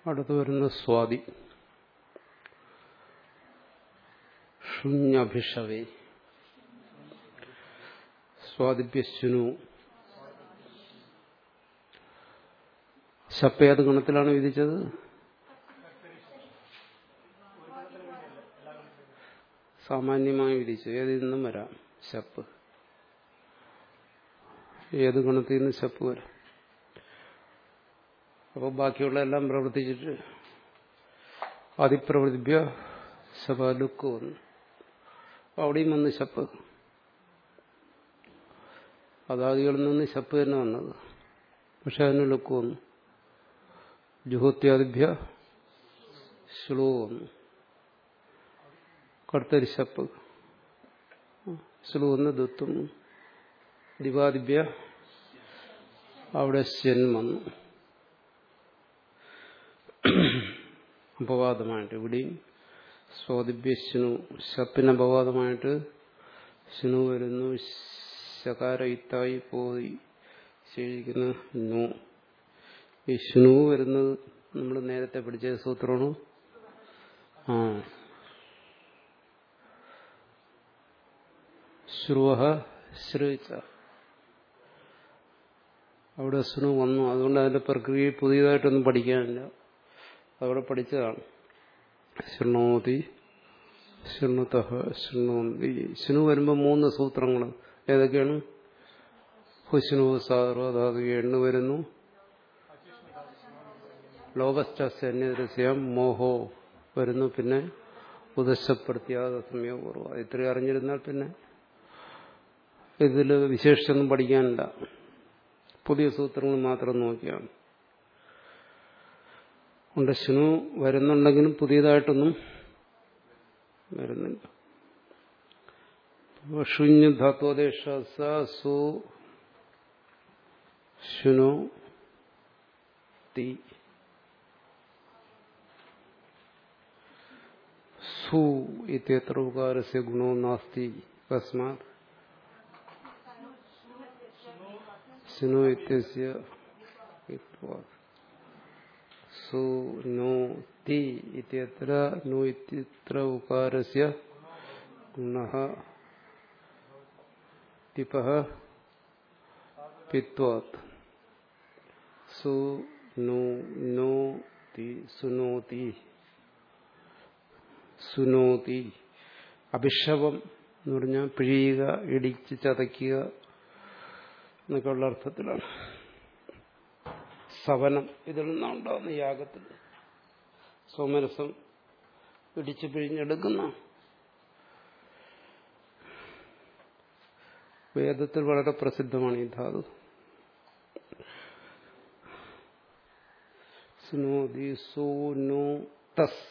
അടുത്ത് വരുന്ന സ്വാതി ശൂന്യഭിഷവേ സ്വാതിഭ്യശ്നു ശപ്പ ഏത് ഗുണത്തിലാണ് വിധിച്ചത് സാമാന്യമായി വിധിച്ചു ഏതിൽ നിന്നും വരാം ശപ്പ് ഏത് ഗുണത്തിൽ നിന്ന് ശപ്പ് വരാം അപ്പോൾ ബാക്കിയുള്ള എല്ലാം പ്രവർത്തിച്ചിട്ട് അതിപ്രവൃത്തിഭ്യ ശപ ലുക്ക് വന്നു അവിടെയും വന്ന് ശപ്പ് അതാദികളിൽ നിന്ന് ശപ്പ് തന്നെ വന്നത് പക്ഷെ അതിന് ലുക്ക് വന്നു ജുഹോത്യാദിഭ്യ ശ്ലോ വന്നു കടുത്തൊരു ശപ്പ് ശ്ലോ വന്ന് ദത്തും ദിവാദിഭ്യ അവിടെ ശൻ വന്നു അപവാദമായിട്ട് ഇവിടെയും സ്വാദിഭ്യ ശിനു ശപ്പിന് അപവാദമായിട്ട് ശിനു വരുന്നു ശകാര ഇത്തായി പോയി ശേഷിക്കുന്ന നു ഈ ശിനു വരുന്നത് നമ്മൾ നേരത്തെ പഠിച്ച സൂത്രമാണ് ആ ശ്രുവ ശ്രവിച്ച അവിടെ സ്നു വന്നു അതുകൊണ്ട് അതിന്റെ പ്രക്രിയ പുതിയതായിട്ടൊന്നും പഠിക്കാനില്ല അവിടെ പഠിച്ചതാണ് ശൃണോതി ശൃണുത ശൃണോന്തി ശൃണു വരുമ്പോൾ മൂന്ന് സൂത്രങ്ങൾ ഏതൊക്കെയാണ് ഹുസ്നു സാധാതു എണ്ണു വരുന്നു ലോകസ്റ്റന്യദൃശ്യം മോഹോ വരുന്നു പിന്നെ ഉദശപ്പെടുത്തിയാതെ സമയപൂർവ്വം ഇത്രയും അറിഞ്ഞിരുന്നാൽ പിന്നെ ഇതിൽ വിശേഷിച്ചൊന്നും പഠിക്കാനില്ല പുതിയ സൂത്രങ്ങൾ മാത്രം നോക്കിയാണ് ഉണ്ട് ശിനു വരുന്നുണ്ടെങ്കിലും പുതിയതായിട്ടൊന്നും വരുന്നില്ല ശൂന്യ ധാത്വദേശ സു ശുനോ തി സു ഇത്യത്ര ഉകാരസ്യ ഗുണോ നാസ്തി തസ്മാത് ശുനോ ഇത്യസ്യ സു നോ തി ഇത്യത്ര നോ ഇത്യത്ര ഉകാരസ്യ ഗുണഃ തിപഃ പിത്വാത് സു നോ നോ തി സുനോതി സുനോതി അഭിഷവം എന്ന് പറഞ്ഞാൽ പിഴിയുക ഇടിച്ച് ചതയ്ക്കുക എന്നൊക്കെയുള്ള അർത്ഥത്തിലാണ് സവനം ഇതിൽ നിന്നുണ്ടാകുന്ന യാഗത്തിൽ സോമരസം ഇടിച്ചു പിഴിഞ്ഞെടുക്കുന്ന വേദത്തിൽ വളരെ പ്രസിദ്ധമാണ് ഈ ധാതു സുനോതി സോനോ തസ്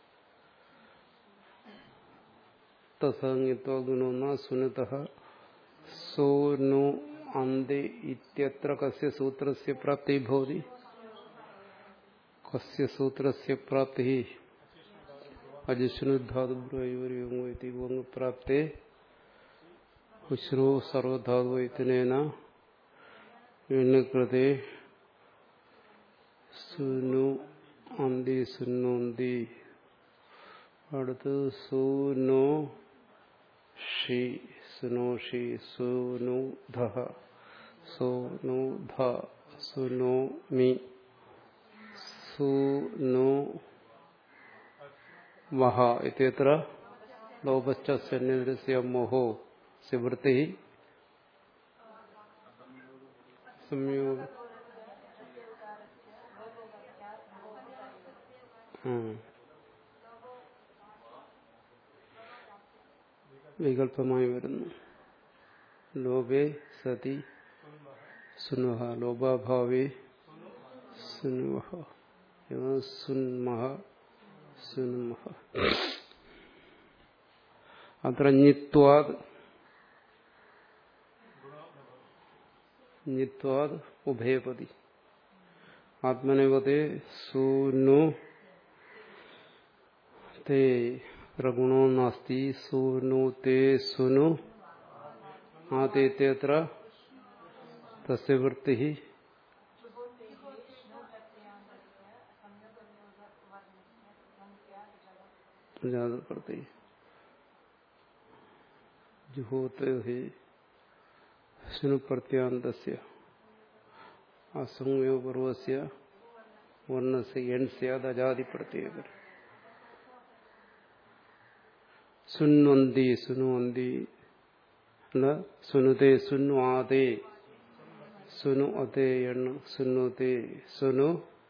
തസംഗിത്വ ഗുണോന്ന സുനത സോനോ അന്തി ഇത്യത്ര കസ്യ സൂത്രസ്യ പ്രാപ്തി ഭവതി കസ്യ സൂത്രസ്യ പ്രാപ്തി അജിഷ്ണുധാതുബ്രയോരിത്തി വങ് പ്രാപ്തേ ഉശ്രോ സർവധാതുവൈത്തനേന കൃതേ സുനു അന്തി സുന്നോന്തി അടുത്ത് സുനോ ഷി സുനോഷി സുനു ധ സുനു ധ സുനോ മി സുനോ മഹ ഇത്യത്ര ലോപശ്ചന്യദ്രസ്യ മോഹോ സിവൃത്തി സംയോഗ വികല്പമായി വരുന്നു ലോപേ സതി സുനുഹ ലോപാഭാവേ സുനുഹ സുന്മഹ സുന്മഹ അത്ര ഞിത്വാദ് ഞിത്വാദ് ഉഭയപതി ആത്മനേവതേ സൂനു തേ പ്രഗുണോ നാസ്തി സൂനു തേ സുനു ആതേത്യത്ര തസ്യ വൃത്തി ജാതി പ്രതി ജുഹോത്ത് ഹി ശുനു പ്രത്യാന്തസ്യ അസംയോ പൂർവസ്യ വർണ്ണസ് എൺ സ്യാദ് അജാതി പ്രത്യേക സുന്വന്തി സുനുവന്തി അല്ല സുനുതേ സുന്വാതേ സുനു അതേ എണ്ണു സുനുതേ സുനു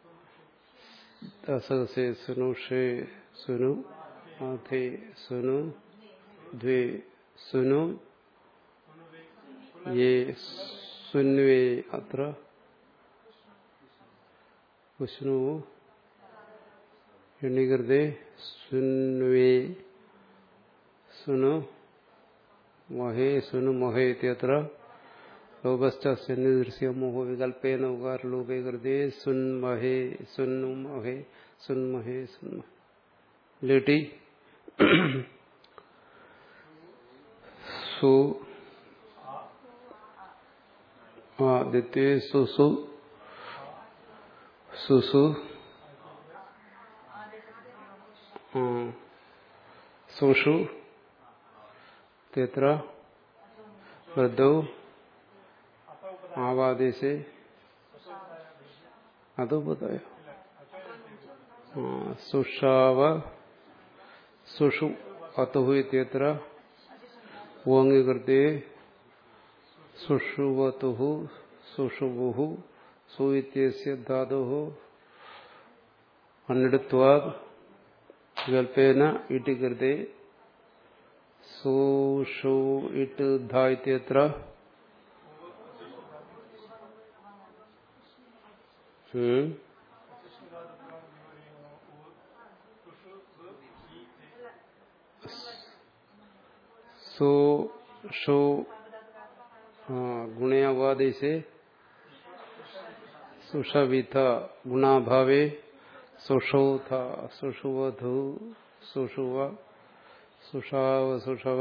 ദസസേ സുനുഷേ സുനു ആധേ സുനു ദ്വേ സുനു യേ സുന്വേ അത്ര വിഷ്ണു എണ്ണികൃതേ സുന്വേ സുനു മഹേ സുനു മഹേ ഇത്യത്ര ലോകസ്ഥ്യനിദൃശ്യ മോഹോ വികൽപ്പേന ഉകാരലോപേ കൃതേ സുന്മഹേ സുന്നു മഹേ സുന്മഹേ സുന്മഹേ ലിട്ടി സു ആദിത്യ സുസു സുസു സുഷു तेत्र वृद्धौ आवादेशे अतो बताया सुषाव सुषु अतो इत्यत्र वङ्कृते सुषुवतुः सुषुवुः सु इत्यस्य धातुः अन्यत्वात् विकल्पेन इति कृते സോഷോ ഇട്ട് ധായിത്യത്ര സോ ഷോ ഗുണയാവാദേശെ സുഷവിധ ഗുണാഭാവേ സുഷൗഥ സുഷുവധു സുഷുവ സുഷാവ സുഷവ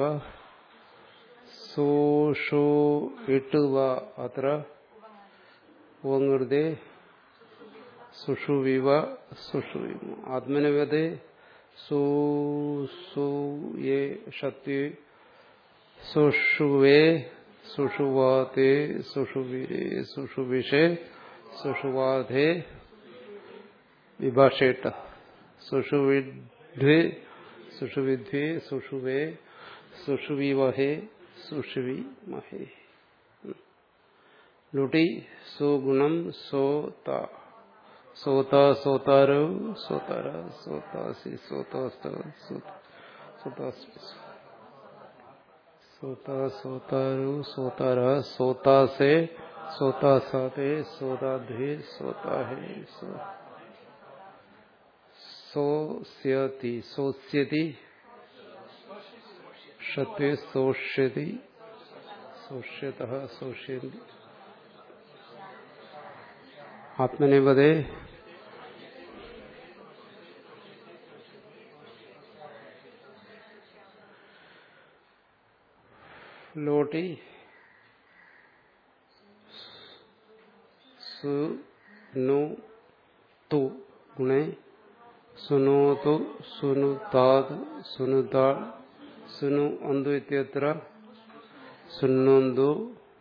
സോഷോ ഇട്ടുവ അത്ര ഓങ്ങൃതേ സുഷുവിവ സുഷുവിമ ആത്മനവതേ സോ സോ യേ ഷത്വേ സുഷുവേ സുഷുവാതേ സുഷുവിരേ സുഷുവിഷേ സുഷുവാധേ വിഭാഷേട്ട സുഷുവിദ്വേ സുഷുവിദ്വേ സുഷുവേ സുഷുവിവഹേ സുഷുവി മഹേ ലുട്ടി സുഗുണം സോത സോത സോതാരോ സോതാര സോതാസി സോതാസ്ത സോത സോതാരോ സോതാര സോതാസേ സോതാസാതേ സോതാധ്വേ സോതാഹേ സോ सोस्यति सोस्यति षत्वे सोष्यति सोष्यतः सोष्यन्ति आत्मनेपदे लोटि सु नु तु गुणे സുനോതു സുനുതാത് സുനുതാൾ സുനു അന്തു ഇത്യത്ര സുന്നന്തു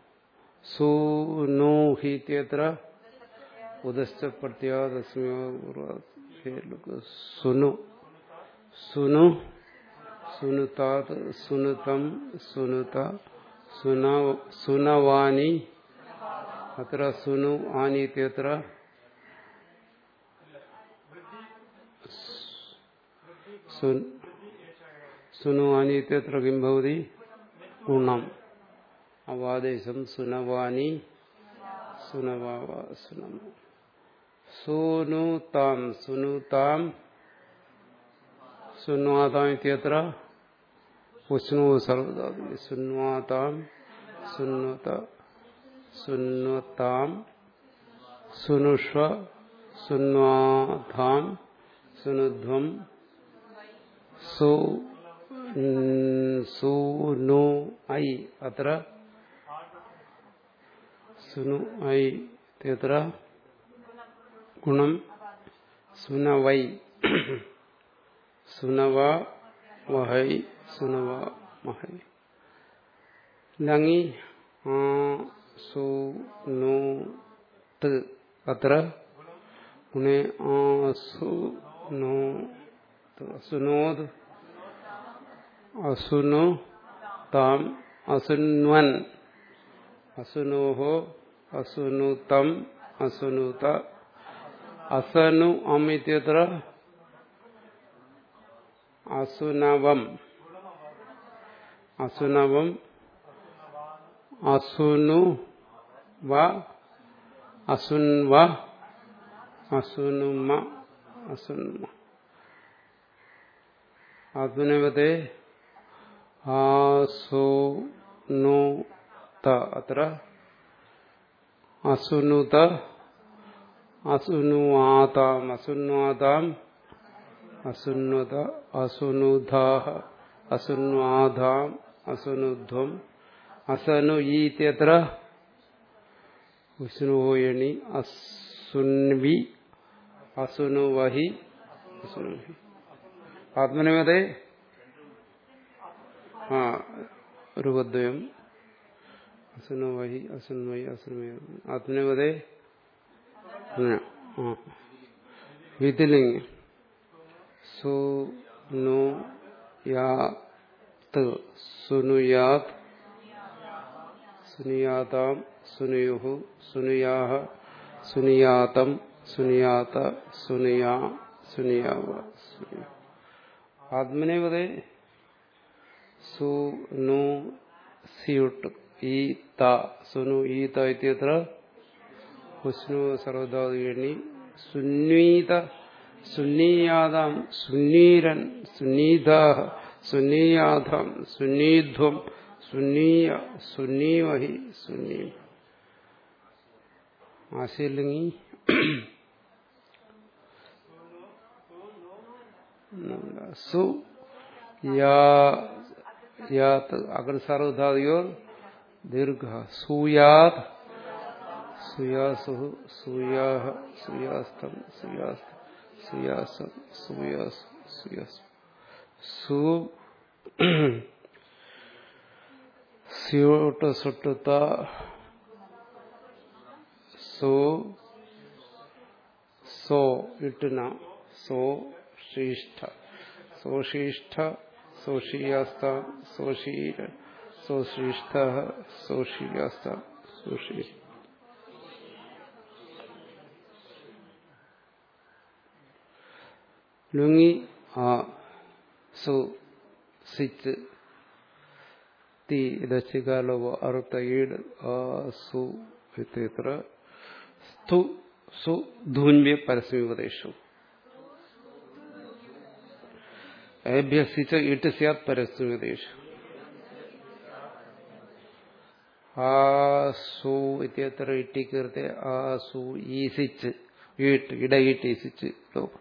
സുനൂഹി ഇത്യത്ര ഉദശ്ച പ്രത്യാദസ്മ്യ സുനു സുനു സുനുതാത് സുനുതം സുനുത സുനവാനി അത്ര സുനു ആനി ഇത്യത്ര സുനുവാനി ഇത്യത്ര കിം ഭവതി ഗുണം അവാദേശം സുനവാനി സുനവാവ സുനമ സുനുതാം സുനുതാം സുന്വാതാം ഇത്യത്ര ഉഷ്ണു സർവദാതി സുന്വാതാം സുന്വത സുന്വതാം സുനുഷ്വ സുന്വാധാം സുനുധ്വം സു സുനു ഐ അത്ര സുനു ഐ ഇത്യത്ര ഗുണം സുനവൈ സുനവ വഹൈ സുനവ മഹൈ ലങ്ങി ആ സു നോ ത് അത്ര ഗുണേ ആ സു നോ അസുനോത് അസുനു താം അസുന്വൻ അസുനോഹോ അസുനുതം അസുനുത അസനു അമിത്യത്ര അസുനവം അസുനവം അസുനു വ അസുൻവ അസുനുമ അസുന്മ ആത്മനവത്തെ ആസോ നു ത അത്ര അസുനുത അസുനുവാതാം അസുന്വാതാം അസുന്വത അസുനുധാഹ അസുന്വാധാം അസുനുധ്വം അസനു ഈത്യത്ര ഉഷ്ണുഹോയണി അസുൻവി അസുനുവഹി അസുനുഹി ആത്മനിമതേ ആ രൂപദ്വയം അസുനുവഹി അസുൻവഹി അസുനുവഹി ആത്മനിമതേ ആ വിതിലിംഗ് സു നു യാത് സുനുയാത് സുനിയാതാം സുനുയുഹു സുനിയാഹ സുനിയാതം സുനിയാത സുനിയാ സുനിയാവ ആത്മനേവതേ സു നു സിയുട്ട് ഈ ത സുനു ഈ ത ഇത്യത്ര ഉഷ്ണു സർവധാതുകേണി സുന്നീത സുന്നീയാതാം സുന്നീരൻ സുന്നീതാഹ സുന്നീയാധാം സുന്നീധ്വം സുന്നീയ സുന്നീവഹി സുന്നീ ആശയില്ലെങ്കിൽ സു യാത് അകൽ സർവധാതുയോർ ദീർഘ സൂയാത് സുയാസു സുയാഹ സുയാസ്തം സുയാസ്തം സുയാസം സുയാസ് സുയാസ് സു സ്യൂട്ട് സുട്ടുത്ത സോ സോ ഇട്ടുന സോ ശ്രീഷ്ഠ സോശീഷ്ഠ സോഷിയാസ്ത സോഷീര സോശ്രീഷ്ഠ സോഷിയാസ്ത സോഷീ ലുങ്ങി ആ സു സിച്ച് തി ദശികാലോപ അറുത്ത ഈട് ആ സു ഇത്യത്ര സ്തു സു ധൂന്യ പരസ്മീപദേശു ഏഭ്യസിച്ച ഇട്ട് സ്യാത് പരസ്മീപദേശു ആ സു ഇത്യത്ര ഇട്ടിക്കീർത്തെ ആ സു ഈസിച്ച് ഈട്ട് ഇടയിട്ട് ഈസിച്ച് ലോകം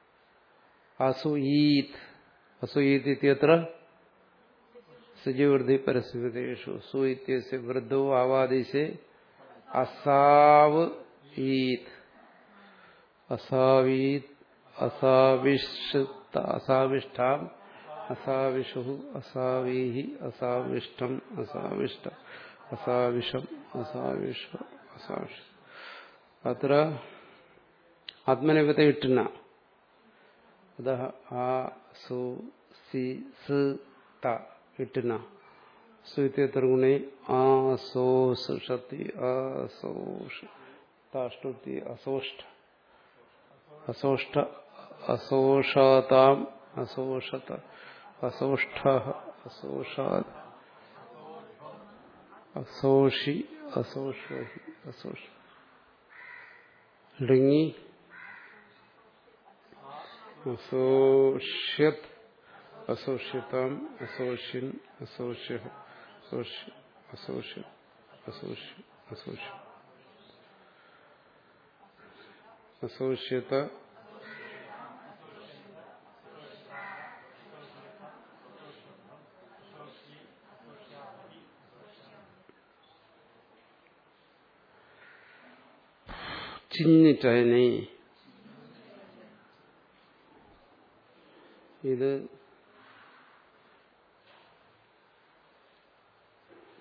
അസുയീത് അസുയീത് ഇത്യത്ര സുജീവൃദ്ധി പരസ്യതേഷു സു ഇത്യസ്യ വൃദ്ധോ ആവാദിശെ അസാവ് ഈത് അസാവീത് അസാവിഷ്ട അസാവിഷ്ടാം അസാവിഷു അസാവീഹി അസാവിഷ്ടം അസാവിഷ്ട അസാവിഷം അസാവിഷ അസാവിഷ അത്ര ആത്മനിപത്തെ ഇട്ടുന്ന അതः ആ സു സി സ് ത ഇട്ടുന്ന സുത്യത്ര ഗുണേ ആ സോ സുഷത്തി ആ സോഷ താഷ്ടുത്തി അസോഷ്ട അസോഷ്ട അസോഷാതാം അസോഷത അസോഷ്ട അസോഷാത് അസോഷി അസോഷി അസോഷ ലിങ്ങി അസോഷ്യത് അസോഷ്യതാം അസോഷ്യൻ അസോഷ്യ അസോഷ്യ അസോഷ്യ അസോഷ്യ അസോഷ്യ അസോഷ്യത ചിന്നിട്ടനെ ഇത്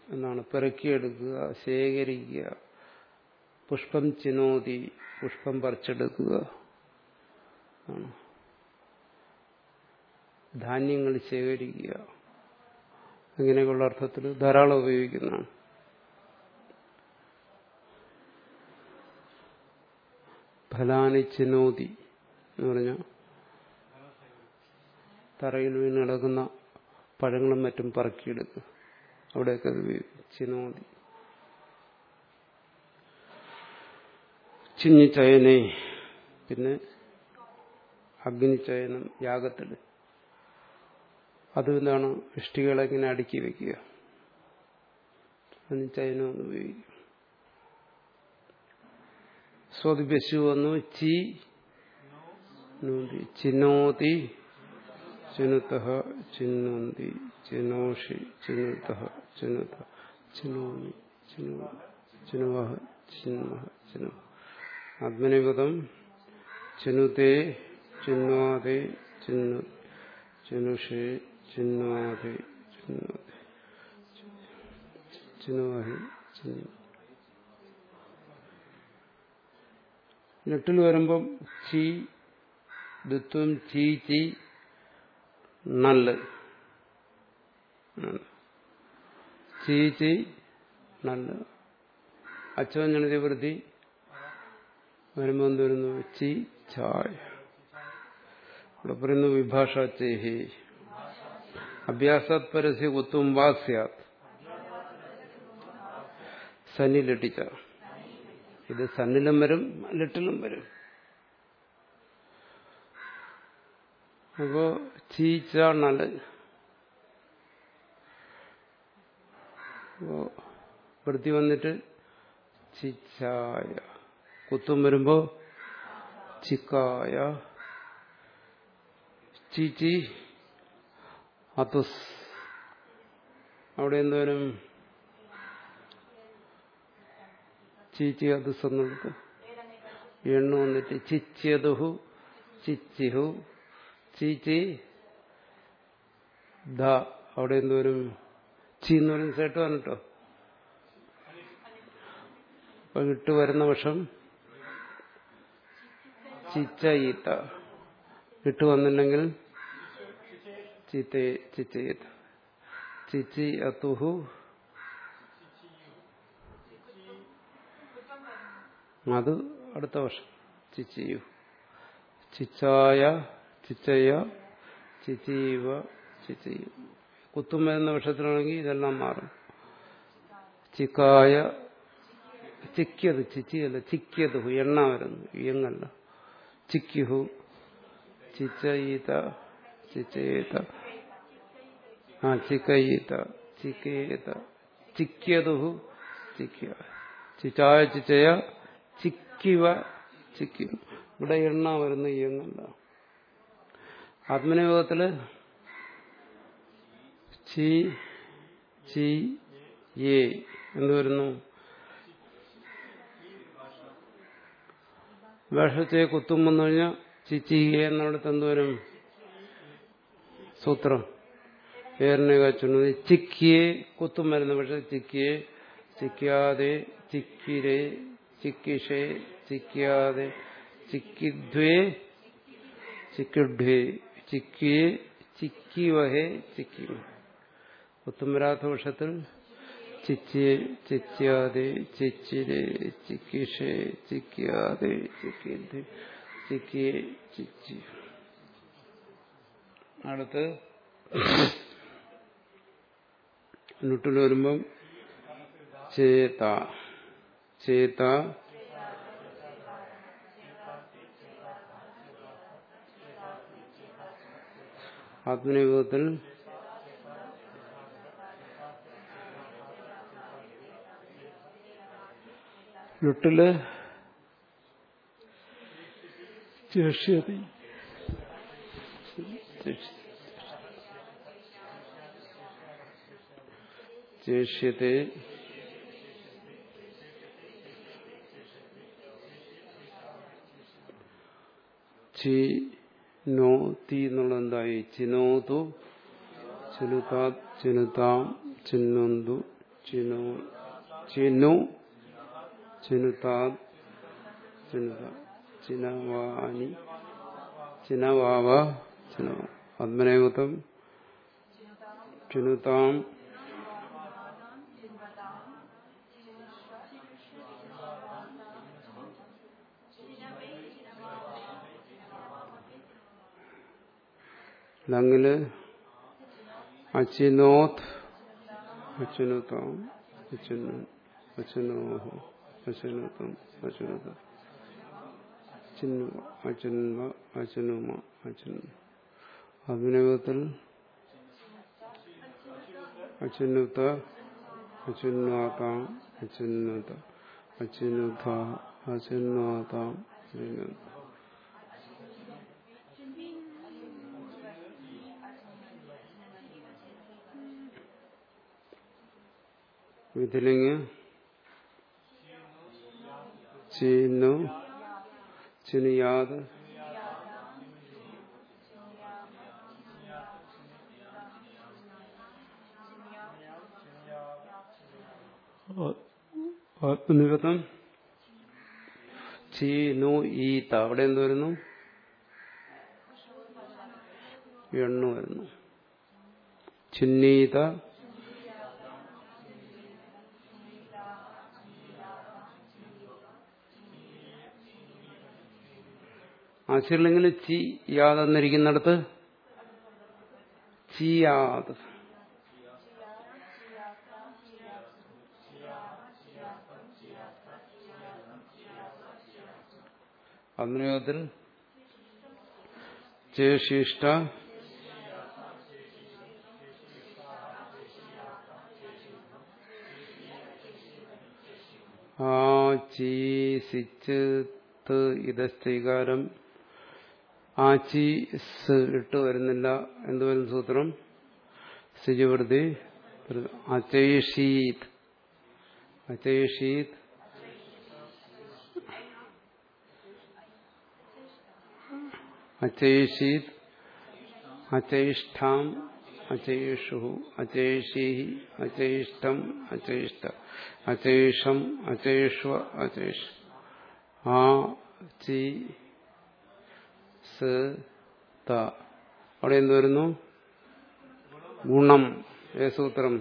എന്നാണ് പെറുക്കിയെടുക്കുക ശേഖരിക്കുക പുഷ്പം ചിനോതി പുഷ്പം പറിച്ചെടുക്കുക ആണ് ധാന്യങ്ങൾ ശേഖരിക്കുക അങ്ങനെയൊക്കെയുള്ള അർത്ഥത്തിൽ ധാരാളം ഉപയോഗിക്കുന്നതാണ് ഫലാനി ചിനോതി എന്ന് പറഞ്ഞാൽ തറയിൽ വീണ് കിടക്കുന്ന പഴങ്ങളും മറ്റും പറക്കിയെടുക്കുക അവിടെയൊക്കെ അത് ഉപയോഗിക്കും ചിനോതി ചിഞ്ഞിച്ചയനെ പിന്നെ അഗ്നിച്ചയനം യാഗത്തിൽ അത് എന്താണ് ഇഷ്ടികളെ ഇങ്ങനെ അടുക്കി വെക്കുക അതിന് ചയനം എന്ന് ഉപയോഗിക്കും സ്വതിപശു വന്നു ചി നൂതി ചിനോതി ചിനുത ചിന്നോന്തി ചിനോഷി ചിനുത ചിനുത ചിനോമി ചിനു ചിനുവഹ ചിന്മഹ ചിനു ആത്മനിപദം ചിനുതേ ചിന്വാതെ ചിന്നു ചിനുഷേ ചിന്വാതെ ചിന്വാതെ ചിനുവഹി ചിന്നു നെട്ടിൽ വരുമ്പം ചീ ദുത്വം ചീ ചീ നല്ല ചീ ചീ നല്ല അച്ചവഞ്ഞണിത വൃത്തി വരുമ്പോൾ എന്ത് വരുന്നു ചി ചായ ഇവിടെ പറയുന്നു വിഭാഷ ചേഹി അഭ്യാസാത് പരസ്യ കുത്തും വാസ്യാത് സന്നി ലട്ടിച്ച ഇത് സന്നിലും വരും ലിട്ടിലും വരും അപ്പോ ചീച്ച നല്ല അപ്പോ വൃത്തി വന്നിട്ട് ചിച്ചായ കുത്തും വരുമ്പോ ചിക്കായ ചീച്ചി അതുസ് അവിടെ എന്തോരും ചീച്ചി അതുസ് എന്നെടുത്ത് എണ്ണു വന്നിട്ട് ചിച്ചതുഹു ചിച്ചിഹു ചീച്ചി ദ അവിടെ എന്തോരും ചീ എന്ന് പറയുന്ന സേട്ട് വന്നിട്ടോ അപ്പൊ ഇട്ട് വരുന്ന വർഷം ചിച്ചയിത്ത ഇട്ട് വന്നില്ലെങ്കിൽ ചിത്തേ ചിച്ചയിത്ത ചിച്ചി അത്തുഹു അത് അടുത്ത വർഷം ചിച്ചിയു ചിച്ചായ ചിച്ചയ ചിച്ചീവ ചിച്ചയു കുത്തും വരുന്ന വർഷത്തിലാണെങ്കിൽ ഇതെല്ലാം മാറും ചിക്കായ ചിക്കിയത് ചിച്ചിയല്ല ചിക്കിയത് എണ്ണ വരുന്നു ഇയങ്ങല്ല ചിക്കിഹു ചിച്ചയീത ചിച്ചയേത ആ ചിക്കയീത ചിക്കേത ചിക്കിയതുഹു ചിക്കിയ ചിച്ചായ ചിച്ചയ ചിക്കിവ ചിക്കി ഇവിടെ എണ്ണ വരുന്ന ഇയങ്ങല്ല ആത്മനിയോഗത്തില് ചി ചി ഏ എന്ന് വരുന്നു വേഷത്തെ കുത്തും വന്നു കഴിഞ്ഞാൽ ചിച്ചി ഏ എന്നിടത്ത് എന്തുവരും സൂത്രം ഏറിനെ കാച്ചുന്നത് ചിക്കിയെ കുത്തും വരുന്നു പക്ഷെ ചിക്കിയെ ചിക്കാതെ ചിക്കിരെ ചിക്കിഷേ ചിക്കാതെ ചിക്കിദ്വേ ചിക്കിഡ്വേ ചിക്കിയെ ചിക്കിവഹേ ചിക്കി കുത്തും വരാത്ത വർഷത്തിൽ ചിച്ചിയെ ചിച്ചാതെ ചിച്ചിരെ ചിക്കിഷേ ചിക്കാതെ ചിക്കിദ്വേ ചിക്കിയെ ചിച്ചി അടുത്ത് നുട്ടിൽ വരുമ്പം ചേത ചേത ആത്മനിയോഗത്തിൽ ലുട്ടില് ചേഷ്യതി ചേഷ്യത്തെ ചി നോ തീ എന്നുള്ള എന്തായി ചിനോതു ചിനുതാ ചിനുതാം ചിന്നൊന്തു ചിനു ചിനു ചിനുതാ ചിനുത ചിനവാനി ചിനവാവ ചിനവ പത്മനേപത്വം ചിനുതാം ലങ്ങില് അച്ചിനോത് അച്യുനുതാം അച്യുന്നു അച്യുനോഹോ അച്യുനുതം അച്യുനുതം അച്യുന്നു അച്യുന്മ അച്യുനുമ അച്യുന്നു അഭിനവത്തിൽ അച്യുന്നുത അച്യുന്നാതാം അച്യുന്നുത അച്യുനുത അച്യുന്നാതാം അച്യുന്നുത വിധിലിംഗ് ചീന്നു ചിനിയാത് ആത്മനിഗതം ചീനു ഈത്ത അവിടെ എന്ത് വരുന്നു എണ്ണു വരുന്നു ചിന്നീത ആശയമില്ലെങ്കിൽ ചി യാതെന്നിരിക്കുന്നിടത്ത് ചിയാത് അന്വയോഗത്തിൽ ചേഷിഷ്ട ആ ചീ സിച്ച് ത് ഇതസ്ഥീകാരം ആച്ചി സ് ഇട്ട് വരുന്നില്ല എന്ത് വരും സൂത്രം സ്ഥിതിവൃത്തി അചൈഷീത് അചൈഷീത് അചൈഷീത് അചൈഷ്ഠാം അചൈഷു അചൈഷീ അചൈഷ്ടം അചൈഷ്ട അചൈഷം അചൈഷ്വ അചൈഷ് ആ ചി സ് ത അവിടെ എന്ത് വരുന്നു ഗുണം ഏ സൂത്രം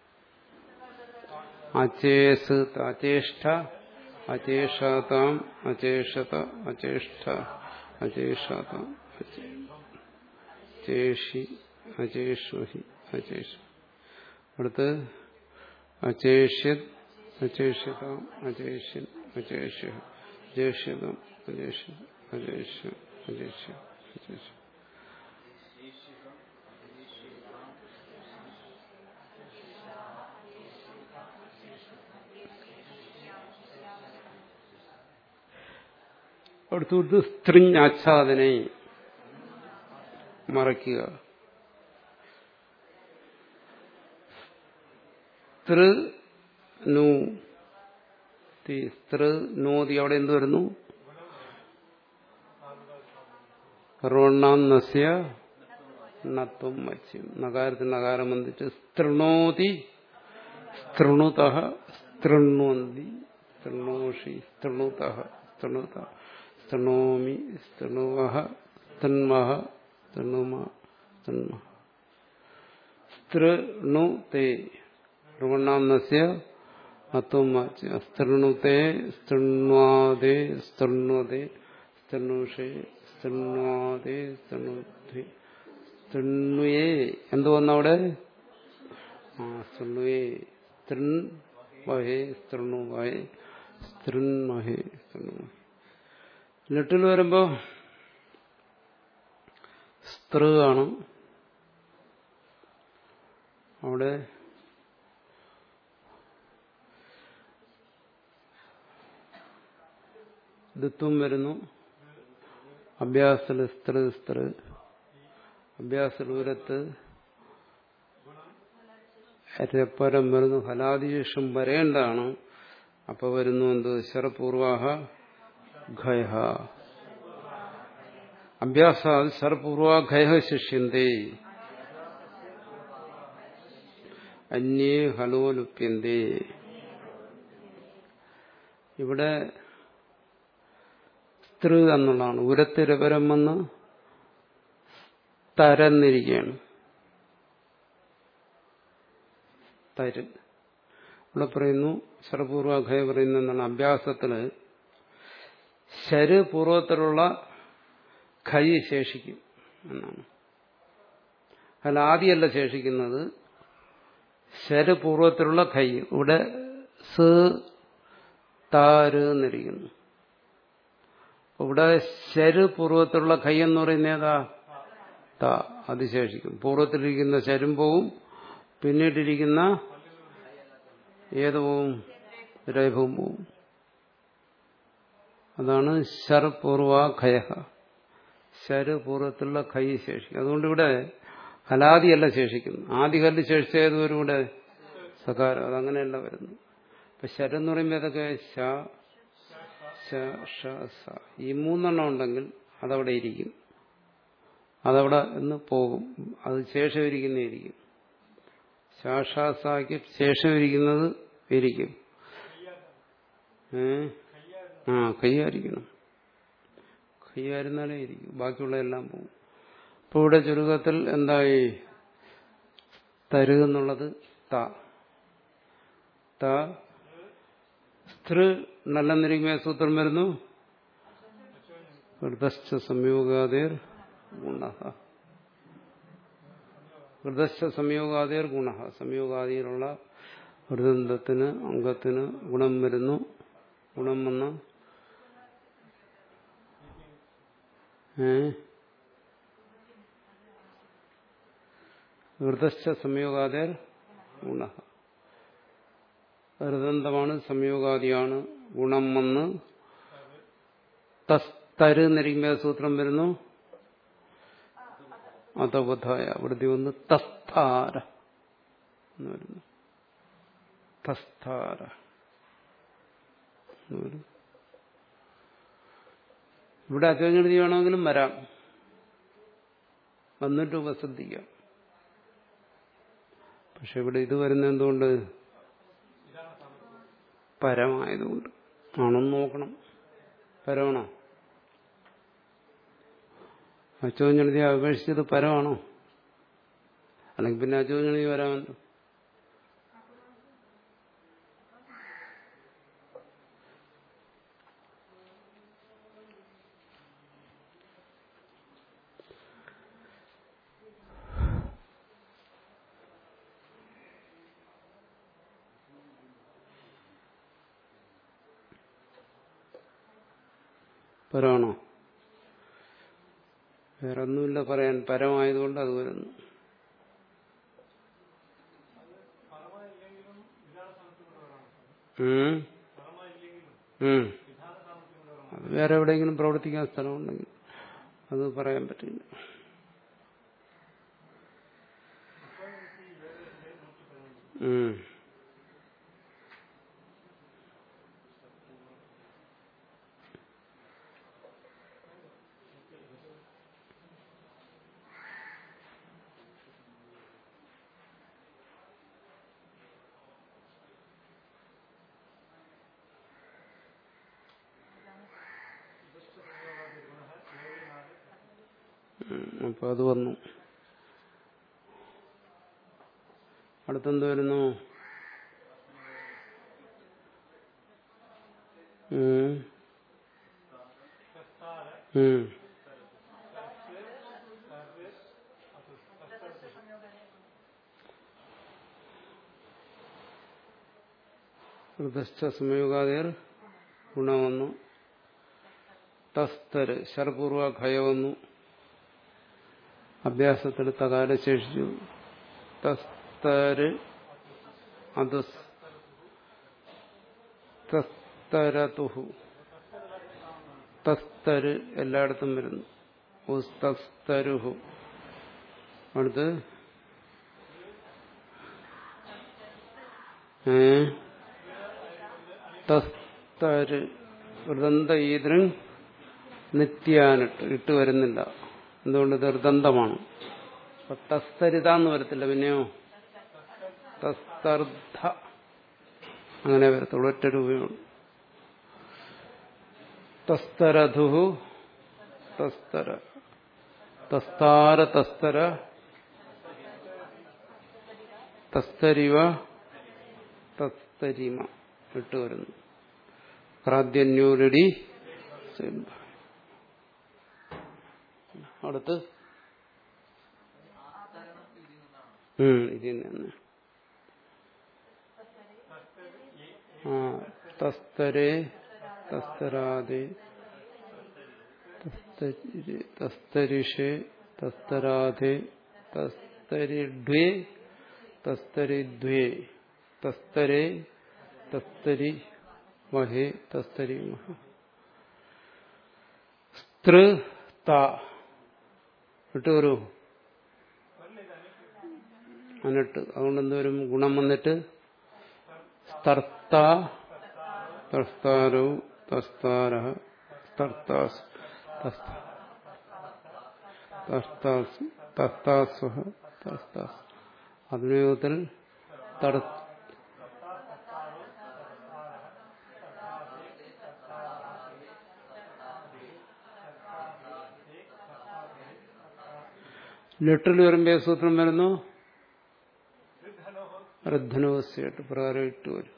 അചേസ് അചേഷ്ട അചേഷതാം അചേഷത അചേഷ്ട അചേഷതാം ചേഷി അചേഷ്വഹി അചേഷ അടുത്ത് അചേഷ്യത് അചേഷ്യതാം അചേഷ്യൻ അചേഷ്യ അചേഷ്യതാം അചേഷ്യ അചേഷ്യ അചേഷ്യ അചേഷ്യ അടുത്തത് സ്ത്രിങ് ആച്ഛാദനെ മറയ്ക്കുക സ്തൃ നു സ്തൃ നോതി അവിടെ എന്ത് വരുന്നു റോണ്ണാം നസ്യ നത്വം മത്സ്യം നഗാരത്തിൽ നഗാരം വന്നിട്ട് സ്തൃണോതി സ്തൃണുത സ്തൃണ്വന്തി സ്തൃണോഷി സ്തൃണുത സ്തൃണുത സ്തൃണോമി സ്തൃണുവ തന്മഹ തൃണുമ തന്മ സ്തൃണു തേ ഋവണ്ണാം നസ്യ അത്വം സ്തൃണുതേ സ്തൃണ്വാദേ സ്തൃണ്വതേ സ്തൃണുഷേ സ്തൃണ്വാദേ സ്തൃണുധി സ്തൃണ്വേ എന്ത് വന്നവിടെ ആ സ്തൃണ്വേ സ്തൃൺ വഹേ സ്തൃണു വഹേ സ്തൃൺമഹേ സ്തൃണു ലിട്ടിൽ വരുമ്പോ സ്തൃ ആണ് അവിടെ ദിത്വം വരുന്നു അഭ്യാസത്തിൽ സ്ത്രീ സ്ത്രീ അഭ്യാസദൂരത്ത് രപ്പരം വരുന്നു ഫലാദിശേഷം വരേണ്ടതാണ് അപ്പൊ വരുന്നു എന്ത് ശരപൂർവാഹ ഘയ അഭ്യാസാൽ ശരപൂർവാ ഘയ ശിഷ്യന്തേ അന്യേ ഹലോലുപ്യന്തേ ഇവിടെ സ്ത്രീ എന്നുള്ളതാണ് ഉരത്തിരപരം വന്ന് തരന്നിരിക്കുകയാണ് തര് ഇവിടെ പറയുന്നു സർപൂർവാഖയ പറയുന്ന എന്താണ് അഭ്യാസത്തില് ശര് പൂർവ്വത്തിലുള്ള ഖൈ ശേഷിക്കും എന്നാണ് അതിൽ ആദ്യമല്ല ശേഷിക്കുന്നത് ശര് പൂർവ്വത്തിലുള്ള ഖൈ ഇവിടെ സ് താര് എന്നിരിക്കുന്നു ഇവിടെ ശര് പൂർവ്വത്തിലുള്ള ഖൈ എന്ന് പറയുന്ന ഏതാ ത അത് ശേഷിക്കും പൂർവ്വത്തിലിരിക്കുന്ന ശരും പോവും പിന്നീട്ടിരിക്കുന്ന ഏത് പോവും രേഖവും പോവും അതാണ് ശർ പൂർവ ഖയ ശര് പൂർവ്വത്തിലുള്ള ഖൈ ശേഷിക്കും അതുകൊണ്ട് ഇവിടെ ഹലാദിയല്ല ശേഷിക്കുന്നു ആദ്യ കല്ല് ശേഷിച്ച ഏതുവരും ഇവിടെ സകാരം അതങ്ങനെയല്ല വരുന്നു ഇപ്പൊ ശരെന്ന് പറയുമ്പോൾ ഏതൊക്കെ ശ ശ ഷ സ ഈ മൂന്നെണ്ണം ഉണ്ടെങ്കിൽ അതവിടെ ഇരിക്കും അതവിടെ നിന്ന് പോകും അത് ശേഷം ഇരിക്കുന്നതായിരിക്കും ശാഷാസാക്ക് ശേഷം ഇരിക്കുന്നത് ഇരിക്കും ഏ ആ കൈയായിരിക്കണം കൈയായിരുന്നാലേ ഇരിക്കും ബാക്കിയുള്ള എല്ലാം പോകും ഇപ്പൊ ഇവിടെ ചുരുക്കത്തിൽ എന്തായി തരുകെന്നുള്ളത് ത ത സ്ത്രീ നല്ലെന്നിരിക്കുമ്പോൾ സൂത്രം വരുന്നു ഹൃദശ്ച സംയോഗാതേർ ഗുണ ഹൃദശ്ച സംയോഗാതേർ ഗുണ സംയോഗാദിയിലുള്ള ഹൃദന്തത്തിന് അംഗത്തിന് ഗുണം വരുന്നു ഗുണം വന്ന ഏ ഹൃദശ്ച സംയോഗാതേർ ഗുണ ഹൃദന്തമാണ് സംയോഗാദിയാണ് ഗുണം വന്ന് തസ്തര് എന്നിരിക്കുമ്പോൾ സൂത്രം വരുന്നു അതബുദ്ധായ വൃത്തി ഒന്ന് തസ്ഥാര എന്ന് വരുന്നു തസ്ഥാര എന്ന് വരുന്നു ഇവിടെ അച്ചോഞ്ഞെഴുതി വേണമെങ്കിലും വരാം വന്നിട്ട് ഉപശ്രദ്ധിക്കാം പക്ഷെ ഇവിടെ ഇത് വരുന്ന എന്തുകൊണ്ട് പരമായതുകൊണ്ട് ആണെന്ന് നോക്കണം പരമാണോ അച്ചോഞ്ഞെഴുതി അപേക്ഷിച്ചത് പരമാണോ അല്ലെങ്കിൽ പിന്നെ അച്ചോഞ്ഞെഴുതി വരാമല്ലോ പരമാണോ വേറെ ഒന്നുമില്ല പറയാൻ പരമായതുകൊണ്ട് അത് വരുന്നു ഉം. ഉം. അത് വേറെ എവിടെയെങ്കിലും പ്രവർത്തിക്കാൻ സ്ഥലമുണ്ടെങ്കിൽ അത് പറയാൻ പറ്റില്ല ഉം. അപ്പൊ അത് വന്നു അടുത്തെന്ത് വരുന്നു ഉം. ഉം. ഹൃദശ്ച സംയോഗാതിർ ഗുണം വന്നു തസ്തര് ശരപൂർവ ഖയ വന്നു അഭ്യാസത്തിൽ തകാല ശേഷിച്ചു തസ്തര് അത് തസ്തരതുഹു തസ്തര് എല്ലായിടത്തും വരുന്നു ഉസ്തസ്തരുഹു അടുത്ത് ഏ തസ്തര് വൃതന്ത ഈദ്രൻ നിത്യാനിട്ട് ഇട്ട് വരുന്നില്ല എന്തുകൊണ്ട് ഇത് ഋതന്തമാണ് അപ്പൊ തസ്തരിത എന്ന് വരത്തില്ല പിന്നെയോ തസ്തർദ്ധ അങ്ങനെ വരത്തുള്ളൂ ഒറ്റ രൂപമാണ് തസ്തരധു തസ്തര തസ്താര തസ്തര തസ്തരിവ തസ്തരിമ ഇട്ട് വരുന്നു പ്രാദ്യന്യൂരടി അടുത്ത് ഇതിൽ നിന്ന് ആ തസ്തരേ തസ്തരാതെ തസ്തരിഷേ തസ്തരാധേ തസ്തരിഡ്വേ തസ്തരിദ്വേ തസ്തരേ തസ്തരി മഹേ തസ്തരി മഹ സ്തൃ ത വിട്ടുവരൂ എന്നിട്ട് അതുകൊണ്ട് എന്തോരും ഗുണം വന്നിട്ട് സ്തർത്ത തസ്താരോ തസ്താര തസ്താസ് തസ്താസ് തസ്താസ്വഹ തസ്താസ് അഭിനയോഗത്തിൽ തട ലെട്ടിൽ വരുമ്പോ സൂത്രം വരുന്നു ഋദ്ധനോസ്യായിട്ട് പ്രകാരം ഇട്ട് വരും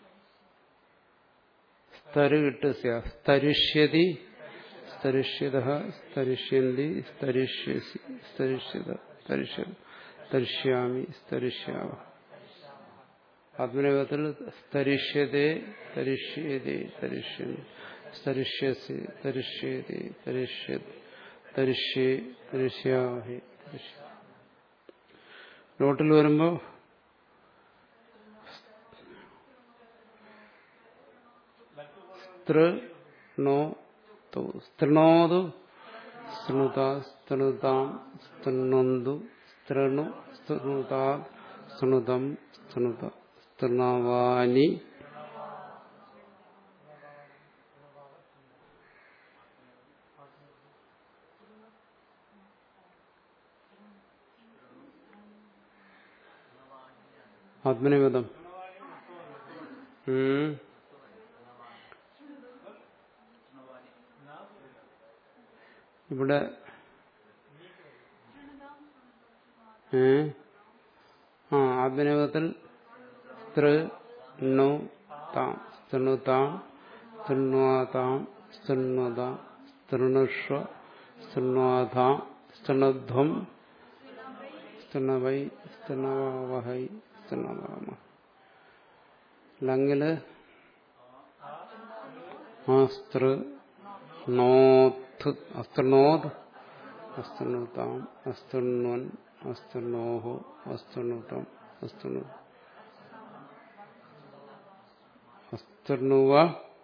സ്തര് ഇട്ട് സ്തരിഷ്യതി സ്തരിഷ്യത സ്തരിഷ്യന്തി സ്തരിഷ്യസി സ്തരിഷ്യത സ്തരിഷ്യത സ്തരിഷ്യാമി സ്തരിഷ്യാമ ആത്മനേപത്തിൽ സ്തരിഷ്യതേ തരിഷ്യതേ തരിഷ്യന്തി സ്തരിഷ്യസി തരിഷ്യതേ തരിഷ്യതി തരിഷ്യേ തരിഷ്യാഹി തരിഷ്യ നോട്ടിൽ വരുമ്പോ സ്തൃണോ സ്തൃണോതു സ്തൃണുത സ്തൃണുതാം സ്തൃണന്തു സ്തൃണു സ്തൃണുതാ സ്തൃണുതം സ്തൃണുത സ്തൃണവാനി ആത്മനിവേദം ഇവിടെ ഏ ആ ആത്മനിവേദത്തിൽ തൃ നു താം സ്തൃണുതാം സ്തൃണ്വാതാം സ്തൃണ്വതാം സ്തൃണുഷ്വ സ്തൃണ്വാധാം സ്തൃണധ്വം സ്തൃണവൈ സ്തൃണവഹൈ സ്തൃണവാമ ലങ്ങില് ആസ്തൃ നോത്ത് അസ്തൃണോത് അസ്തൃണുതാം അസ്തൃണ്വൻ അസ്തൃണോഹോ അസ്തൃണുതം അസ്തൃണു അസ്തൃണുവ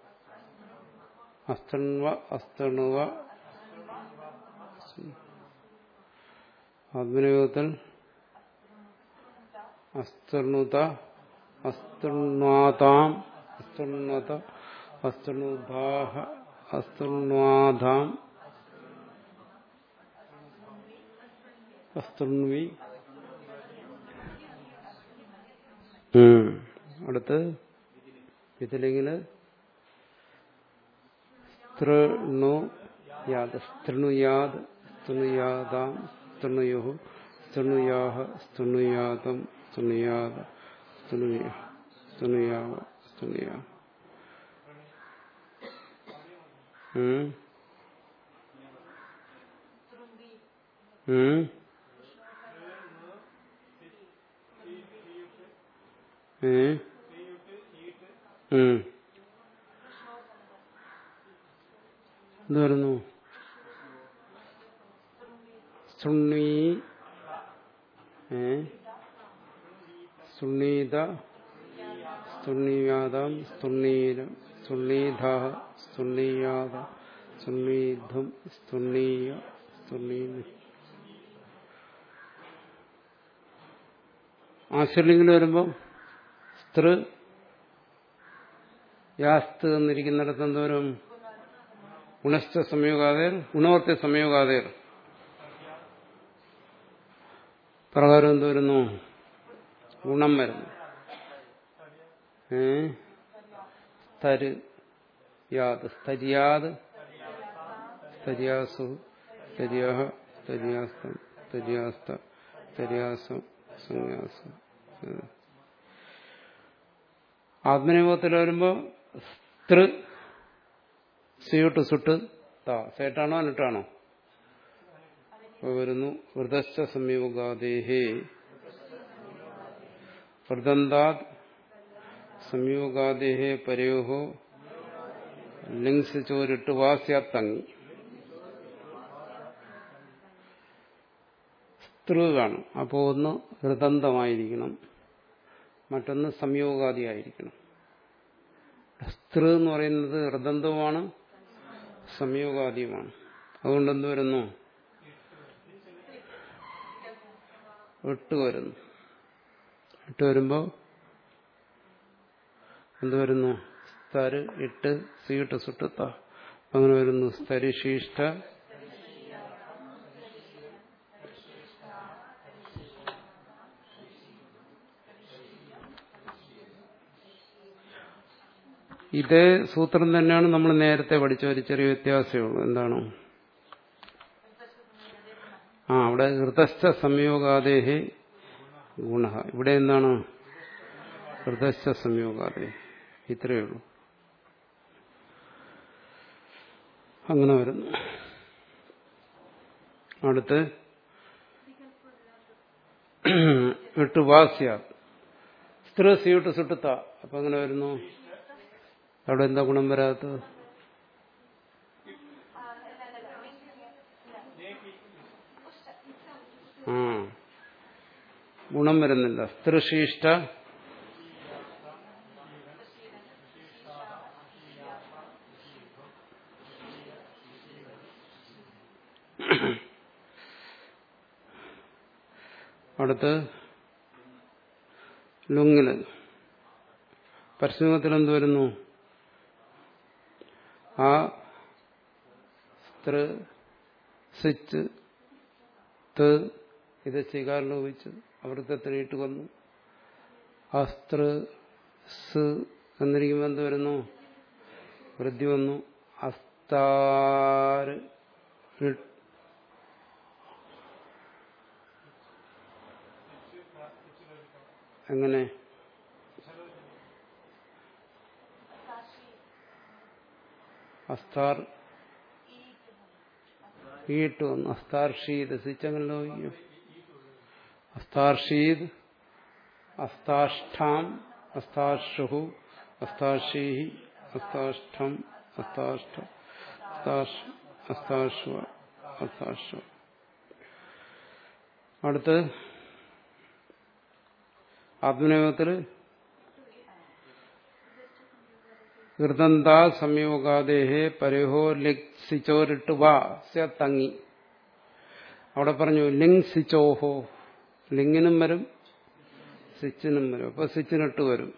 അസ്തൃണ്വ അസ്തൃണുവ ആത്മനിയോഗത്തിൽ അസ്തൃണുത അസ്തൃണ്വാതാം അസ്തൃണ്വത അസ്തൃണുധാഹ അസ്തൃണ്വാധാം അസ്തൃണ്വി അടുത്ത് ഇതിലെങ്കില് സ്തൃണു യാത് സ്തൃണുയാത് സ്തൃണുയാതാം സ്തൃണുയോ സ്തൃണുയാഹ സ്തൃണുയാതം സ്തൃണുയാത സ്തൃണുയ സ്തൃണുയാവ സ്തൃണുയാ ഉം ഉം ഏ ഉം എന്ത് വരുന്നു സുണ്ണി ഏ സുണ്ണീത സുണ്ണീയാതം സുണ്ണീരം സുണ്ണീധ സുണ്ണീയാത സുണ്ണീധം സുണ്ണീയ സുണ്ണീന് ആശ്വലിംഗിൽ വരുമ്പം സ്തൃ യാസ്ത് എന്നിരിക്കുന്നിടത്ത് എന്തോരം ഗുണസ്ഥ സംയോഗാതേർ ഗുണവർത്തി സംയോഗാതേർ പ്രകാരം എന്ത് വരുന്നു ഗുണം വരുന്നു ഏ സ്തര് യാത് സ്തര്യാത് സ്തര്യാസു സ്തര്യാഹ സ്തര്യാസ്തം സ്തര്യാസ്ത സ്തര്യാസം സംന്യാസം ആത്മനിയോഗത്തിൽ വരുമ്പോ സ്തൃ സിയുട്ട് സുട്ട് താ സേട്ടാണോ അനിട്ടാണോ അപ്പൊ വരുന്നു വൃതശ്ച സംയോഗാദേഹേ വൃതന്താത് സംയോഗാദേഹേ പരയോഹോ ലിങ്സ് ചോരിട്ട് വാസ്യാത്തങ്ങി സ്ത്രീ കാണും അപ്പോൾ ഒന്ന് ഹൃദന്തമായിരിക്കണം മറ്റൊന്ന് സംയോഗാദിയായിരിക്കണം സ്ത്രീ എന്ന് പറയുന്നത് ഹൃദന്തവുമാണ് സംയോഗാദിയുമാണ് അതുകൊണ്ട് എന്ത് വരുന്നു എട്ട് വരുന്നു എട്ട് വരുമ്പോ എന്ത് വരുന്നു സ്തര് ഇട്ട് സീട്ട് സുട്ടത്ത അങ്ങനെ വരുന്നു സ്തരിശിഷ്ട ഇതേ സൂത്രം തന്നെയാണ് നമ്മൾ നേരത്തെ പഠിച്ച ഒരു ചെറിയ വ്യത്യാസമേ ഉള്ളൂ എന്താണ് ആ അവിടെ ഹൃദസ്ഥ സംയോഗാദേഹി ഗുണ ഇവിടെ എന്താണ് ഹൃദസ്ഥ സംയോഗാദേ ഇത്രയേ ഉള്ളൂ അങ്ങനെ വരുന്നു അടുത്ത് എട്ട് വാസ്യ സ്ത്രീ സീട്ട് സുട്ടുത്ത അപ്പൊ അങ്ങനെ വരുന്നു അവിടെ എന്താ ഗുണം വരാത്തത് ആ ഗുണം വരുന്നില്ല സ്ത്രീശിഷ്ട അടുത്ത് ലുങ്ങില് പരസ്യത്തിൽ എന്ത് വരുന്നു ആ സ്ത്ര സ്വിച്ച് ത് ഇത് സ്വീകാരം ലോപിച്ചു അവൃത്തത്തിന് ഇട്ട് വന്നു അസ്ത്ര സ് എന്നിരിക്കുമ്പോൾ എന്ത് വരുന്നു വൃദ്ധി വന്നു അസ്താര് എങ്ങനെ അസ്താർ ഈട്ട് വന്നു അസ്താർഷീദ് സ്വിച്ചങ്ങനെ ലോപിക്കും അസ്താർഷീദ് അസ്താഷ്ടാം അസ്താർഷുഹു അസ്താർഷീഹി അസ്താഷ്ടം അസ്താഷ്ട അസ്താശ്വ അസ്താശ്വ അടുത്ത് ആത്മനിയോഗത്തില് ഹൃദന്താ സംയോഗാദേഹേ പരഹോ ലിക്സിച്ചോരിട്ട് വാ തങ്ങി അവിടെ പറഞ്ഞു ലിങ് സിച്ചോഹോ ലിങ്ങിനും വരും സ്വിച്ചിനും വരും അപ്പൊ സ്വിച്ചിനിട്ട് വരും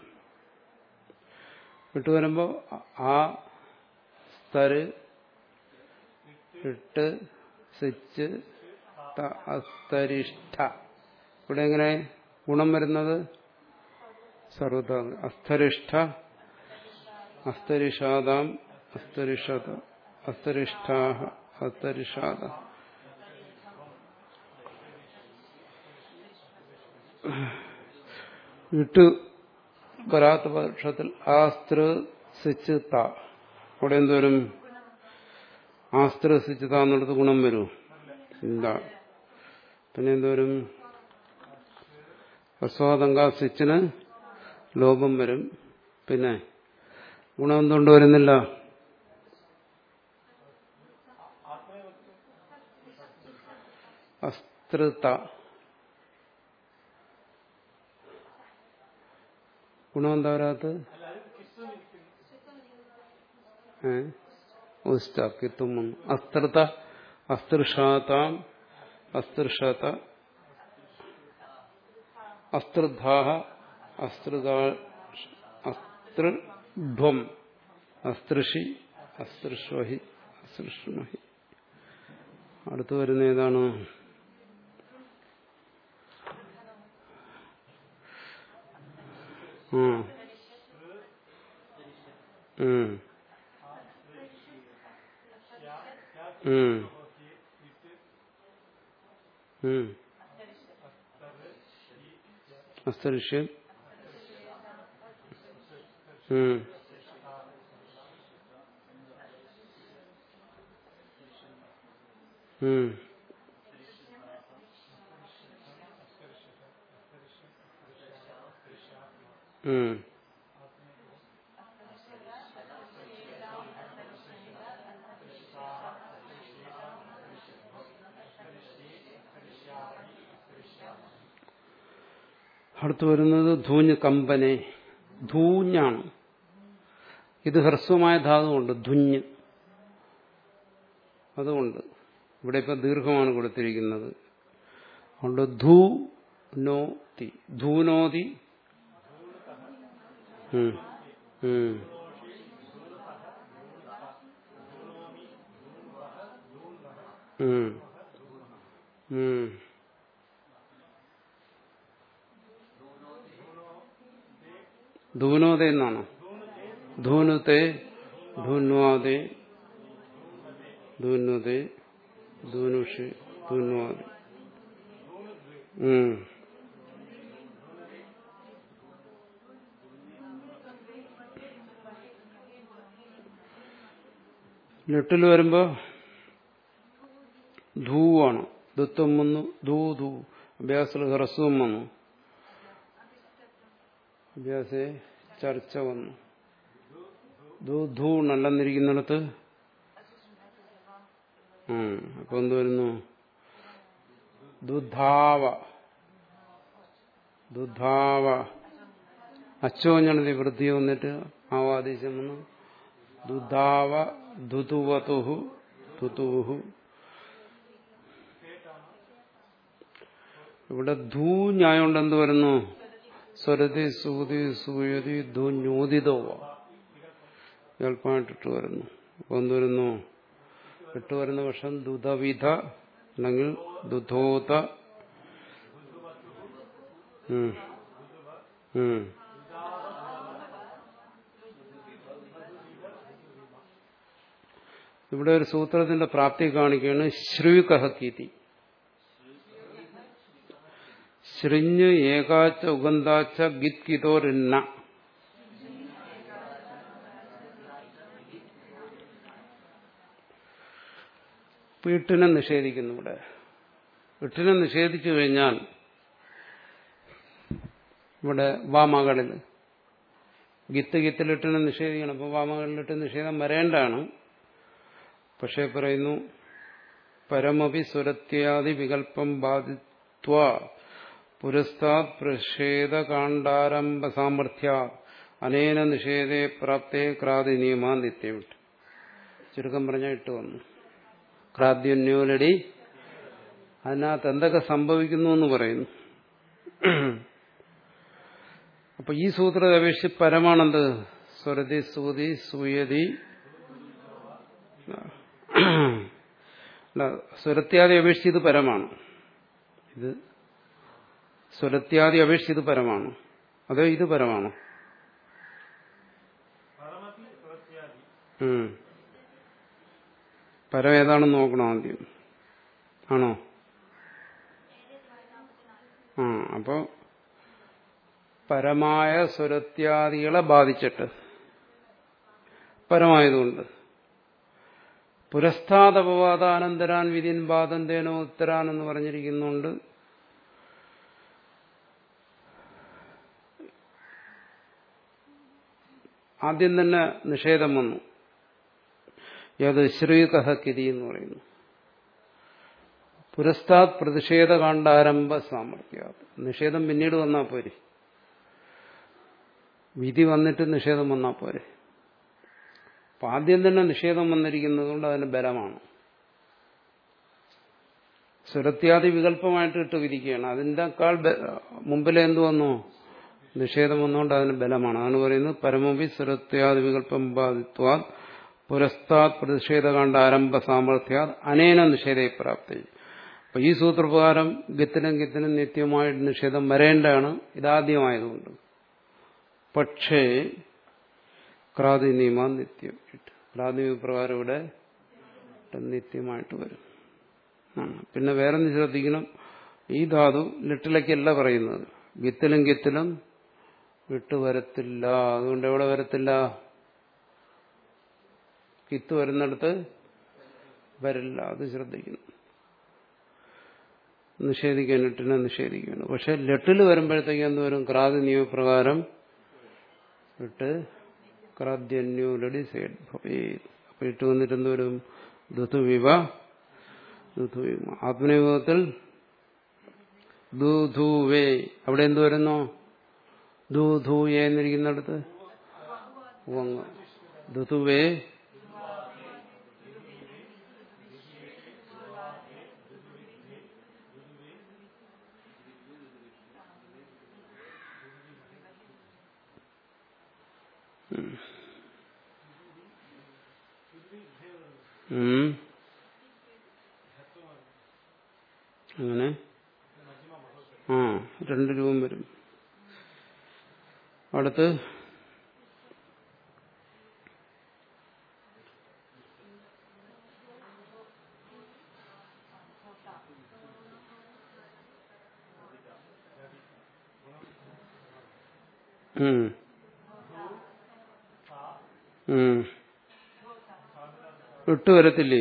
ഇട്ട് വരുമ്പോ ആ സ്തര് ഇട്ട് സ്വിച്ച് അസ്തരിഷ്ഠ ഇവിടെ എങ്ങനെ ഗുണം വരുന്നത് സർവത അസ്തരിഷ്ഠ അസ്തരിഷാദാം അസ്തരിഷത അസ്തരിഷ്ഠാഹ അസ്തരിഷാദ ഇട്ട് വരാത്ത പക്ഷത്തിൽ ആ സ്ത്രീ സ്വിച്ച് ത അവിടെ എന്തോരും ആ സ്ത്രീ സ്വിച്ച് ത എന്നുള്ളത് ഗുണം വരൂ ഇല്ല പിന്നെ എന്തോരും ഹസ്വാതങ്ക സ്വിച്ചിന് ലോപം വരും പിന്നെ ഗുണം എന്തുകൊണ്ട് വരുന്നില്ല അസ്തൃത ഗുണം എന്താ വരാത്തത് ഉസ്താക്കിത്വം വന്നു അസ്തൃത അസ്തൃഷാതാം അസ്തൃഷത അസ്തൃധാഹ അസ്തൃതാ അസ്തൃധ്വം അസ്തൃഷി അസ്തൃഷ്വഹി അസ്തൃഷ്മഹി അടുത്തു വരുന്ന ഏതാണ് ആ ഉം. ഉം. ഉം. അസ്തരിഷ്യം ഉം. ഉം. ഉം. അടുത്ത് വരുന്നത് ധൂഞ്ഞ് കമ്പനെ ധൂഞ്ഞാണ് ഇത് ഹ്രസ്വമായ ധാതുവുണ്ട് ധുഞ്ഞ് അതുകൊണ്ട് ഇവിടെ ഇപ്പൊ ദീർഘമാണ് കൊടുത്തിരിക്കുന്നത് അതുകൊണ്ട് ധൂ നോ തി ധൂനോതി ഉം. ഉം. ഉം. ഉം. ധൂനോതെ എന്നാണ് ധൂനുത്തെ ധൂന്വാതെ ധൂനുതെ ധൂനുഷി ധൂന്വാതെ ഉം. ലെട്ടിൽ വരുമ്പോ ധൂവാണ് ദുത്വം വന്നു ധൂ ധൂ അഭ്യാസത്തിൽ ഹ്രസ്വം വന്നു അഭ്യാസേ ചർച്ച വന്നു ധൂ ധൂ നല്ലെന്നിരിക്കുന്നിടത്ത് ഉം അപ്പൊ എന്ത് വരുന്നു ദുധാവ ദുധാവ അച്ചോഞ്ഞണതി വൃദ്ധി വന്നിട്ട് ആവാദേശം വന്നു ദുധാവ ദുതുവതുഹു തുതുഹു ഇവിടെ ധൂ ഞായോണ്ട് എന്ത് വരുന്നു സ്വരതി സൂതി സൂയതി ധൂന്യോദിതോവ എളുപ്പമായിട്ടിട്ട് വരുന്നു അപ്പൊ എന്ത് വരുന്നു ഇട്ട് വരുന്ന പക്ഷം ദുധവിധ അല്ലെങ്കിൽ ദുധോത ഉം. ഉം. ഇവിടെ ഒരു സൂത്രത്തിന്റെ പ്രാപ്തി കാണിക്കുകയാണ് ശ്രീകഹക്കീതി ശൃഞ്ഞ് ഏകാച്ച ഉഗന്താച്ച ഗിത് കിതോരിന്ന വീട്ടിനെ നിഷേധിക്കുന്നു ഇവിടെ വീട്ടിനെ നിഷേധിച്ചു കഴിഞ്ഞാൽ ഇവിടെ വാമകളിൽ ഗിത്ത് ഗിത്തിലിട്ടിനെ നിഷേധിക്കണം അപ്പോൾ വാമകളിലിട്ട് നിഷേധം വരേണ്ടതാണ് പക്ഷേ പറയുന്നു പരമപി സ്വരത്യാദി വികല്പം ബാധിത്വ പുരസ്താത് പ്രഷേധകാണ്ഡാരംഭ സാമർഥ്യ അനേന നിഷേധേ പ്രാപ്തേ ക്രാതി നിയമാ നിത്യവിട്ട് ചുരുക്കം പറഞ്ഞ ഇട്ട് വന്നു ക്രാദ്യന്യോലടി അതിനകത്ത് എന്തൊക്കെ സംഭവിക്കുന്നു എന്ന് പറയുന്നു അപ്പൊ ഈ സൂത്രത്തെ അപേക്ഷിച്ച് പരമാണെന്ത് സ്വരതി സൂതി സൂയതി അല്ല സ്വരത്യാദി അപേക്ഷിച്ച് ഇത് പരമാണ് ഇത് സ്വരത്യാദി അപേക്ഷിച്ച് ഇത് പരമാണ് അതോ ഇത് പരമാണോ ഉം. പരം ഏതാണെന്ന് നോക്കണം ആദ്യം ആണോ ആ അപ്പോ പരമായ സ്വരത്യാദികളെ ബാധിച്ചിട്ട് പരമായതുകൊണ്ട് പുരസ്താദപവാദാനന്തരാൻ വിധിൻ ബാധന്തേനോ ഉത്തരാൻ എന്ന് പറഞ്ഞിരിക്കുന്നുണ്ട് ആദ്യം തന്നെ നിഷേധം വന്നു ഏത് ശ്രീകഹക്കിരി എന്ന് പറയുന്നു പുരസ്താത് പ്രതിഷേധകാണ്ഡാരംഭ സാമർഥ്യ നിഷേധം പിന്നീട് വന്നാൽ പോരെ വിധി വന്നിട്ട് നിഷേധം വന്നാൽ പോരെ അപ്പൊ ആദ്യം തന്നെ നിഷേധം വന്നിരിക്കുന്നത് കൊണ്ട് അതിന് ബലമാണ് സ്വരത്യാദി വികല്പമായിട്ട് ഇട്ട് വിധിക്കുകയാണ് അതിൻ്റെക്കാൾ മുമ്പിലെ എന്ത് വന്നു നിഷേധം വന്നുകൊണ്ട് അതിന് ബലമാണ് അതാണ് പറയുന്നത് പരമവി സ്വരത്യാദി വികല്പം ബാധിത്വാ പുരസ്താത് പ്രതിഷേധകാണ്ഡ ആരംഭ സാമർഥ്യ അനേന നിഷേധയെ പ്രാപ്തി അപ്പൊ ഈ സൂത്രപ്രകാരം ഗത്തിനും ഗത്തിനും നിത്യമായിട്ട് നിഷേധം വരേണ്ടതാണ് ഇതാദ്യമായതുകൊണ്ട് പക്ഷേ ക്രാതി നിയമ നിത്യം പ്രാഥമിക പ്രകാരം ഇവിടെ നിത്യമായിട്ട് വരും ആ, പിന്നെ വേറൊന്ന് ശ്രദ്ധിക്കണം ഈ ധാതു ലിട്ടിലേക്കല്ല പറയുന്നത് ഗിത്തിലും ഗിത്തിലും വിട്ടു വരത്തില്ല അതുകൊണ്ട് എവിടെ വരത്തില്ല കിത്ത് വരുന്നിടത്ത് വരില്ല അത് ശ്രദ്ധിക്കണം നിഷേധിക്കാൻ ലിട്ടിനെ നിഷേധിക്കുകയാണ് പക്ഷെ ലെട്ടിൽ വരുമ്പോഴത്തേക്ക് എന്ത് വരും ക്രാതി നിയമപ്രകാരം ഇട്ട് ക്രാദ്യന്യോ ലഡി സേഡ് അപ്പൊ ഇട്ട് വന്നിട്ട് എന്ത് വരും ഋതുവിവ ഋതുവിമ ആത്മനിയോഗത്തിൽ ദൂധൂവേ അവിടെ എന്ത് വരുന്നു ദൂധൂ എന്നിരിക്കുന്നിടത്ത് ഉവങ്ങ ഋതുവേ ഉം. അങ്ങനെ ആ രണ്ട് രൂപം വരും അടുത്ത് ഉം. ഉം. വിട്ടു വരത്തില്ലേ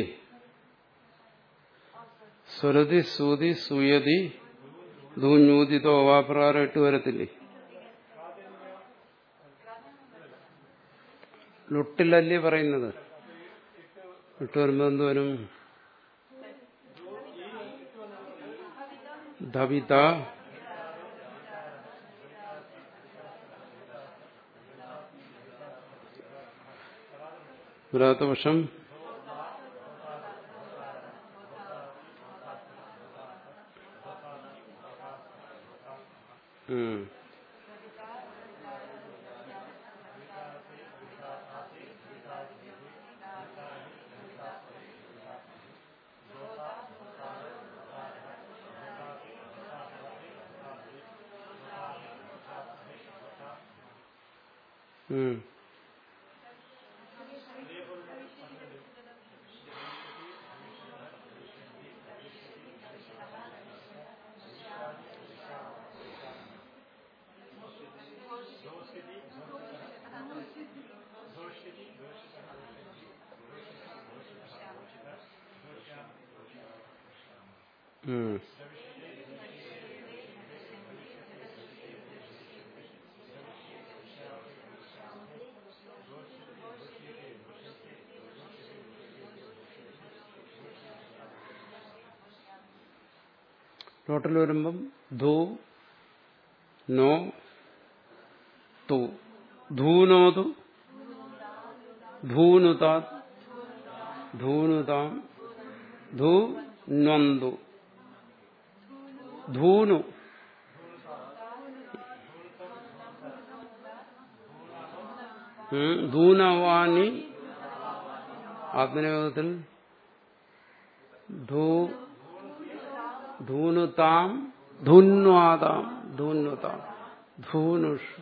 സ്വരതി സൂതി സൂയതി ധൂഞ്ഞൂതിതോ വാപ്രകാരം ഇട്ട് വരത്തില്ലേ ലുട്ടിലല്ലേ പറയുന്നത് ഇട്ട് വരുമ്പോ എന്ത് വരും ധവിത പുരാത്തപക്ഷം ഉം. ഉം. ഉം. ടോട്ടൽ വരുമ്പം ധൂ നോ തു ധൂനോതു ധൂനുതാ ധൂനുതാം ധൂ നൊന്തു ധൂനു ഉം, ധൂനവാനി ആത്മനിയോഗത്തിൽ ധൂ ധൂനുതാം ധുന്വാതാം ധൂന്വതാം ധൂനുഷ്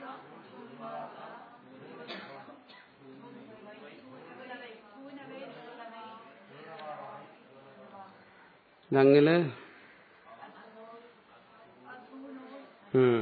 ഞങ്ങള് ഉം.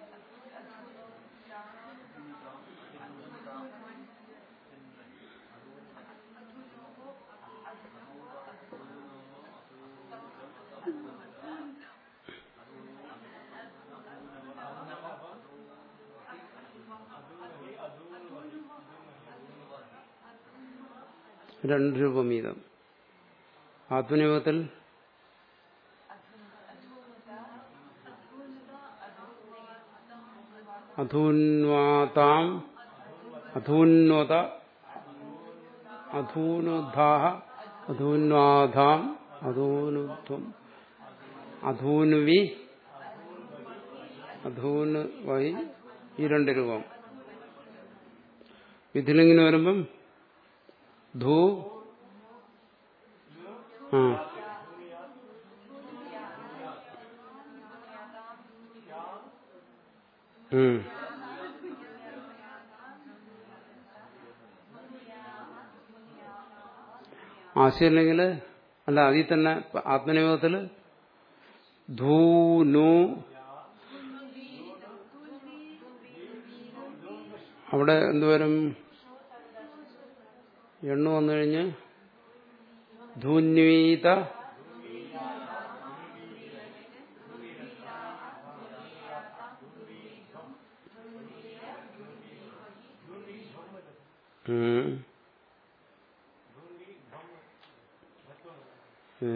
രണ്ട് രൂപ വീതം ആത്മനിയോഗത്തിൽ അധൂന്വാതാം അധൂന്വത അധൂനുധാഹ അധൂന്വാധാം അധൂനുത്വം അധൂനുവി അധൂന് വൈ ഈ രണ്ട് രൂപം ഇതിലിങ്ങനെ വരുമ്പം ധൂ ആ ഉം. ആശയമില്ലെങ്കിൽ അല്ല അതിൽ തന്നെ ആത്മനിയോഗത്തിൽ ധൂ നു അവിടെ എന്തുവരും എണ്ണു വന്നു കഴിഞ്ഞ് ധൂന്വീത ഉം. ഏ?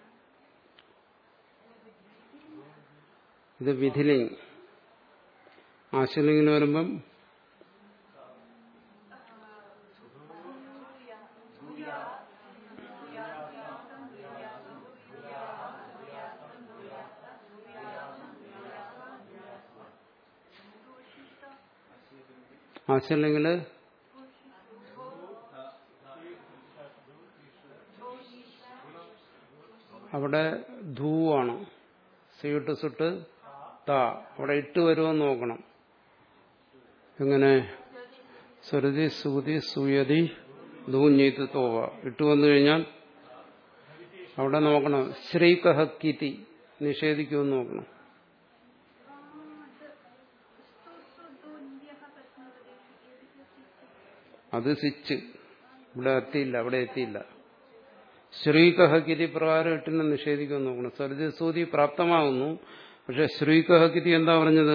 ഇത് വിധിലിംഗ് ആശലിംഗിന് വരുമ്പം ആശലിംഗില് അവിടെ ധൂവാണ് സീട്ട് സുട്ട് ത അവിടെ ഇട്ട് വരുമെന്ന് നോക്കണം എങ്ങനെ സ്വരതി സുതി സൂയതി ധൂഞ്ഞീത്ത് തോവ ഇട്ട് വന്നു കഴിഞ്ഞാൽ അവിടെ നോക്കണം ശ്രീകഹക്കിതി നിഷേധിക്കുമെന്ന് നോക്കണം അത് സിച്ച് ഇവിടെ എത്തിയില്ല അവിടെ എത്തിയില്ല ശ്രീകഹക്കിതി പ്രകാരം ഇട്ടിനെ നിഷേധിക്കുമെന്ന് നോക്കണം സ്വരതി സൂതി പ്രാപ്തമാകുന്നു പക്ഷെ ശ്രീകഹക്കിതി എന്താ പറഞ്ഞത്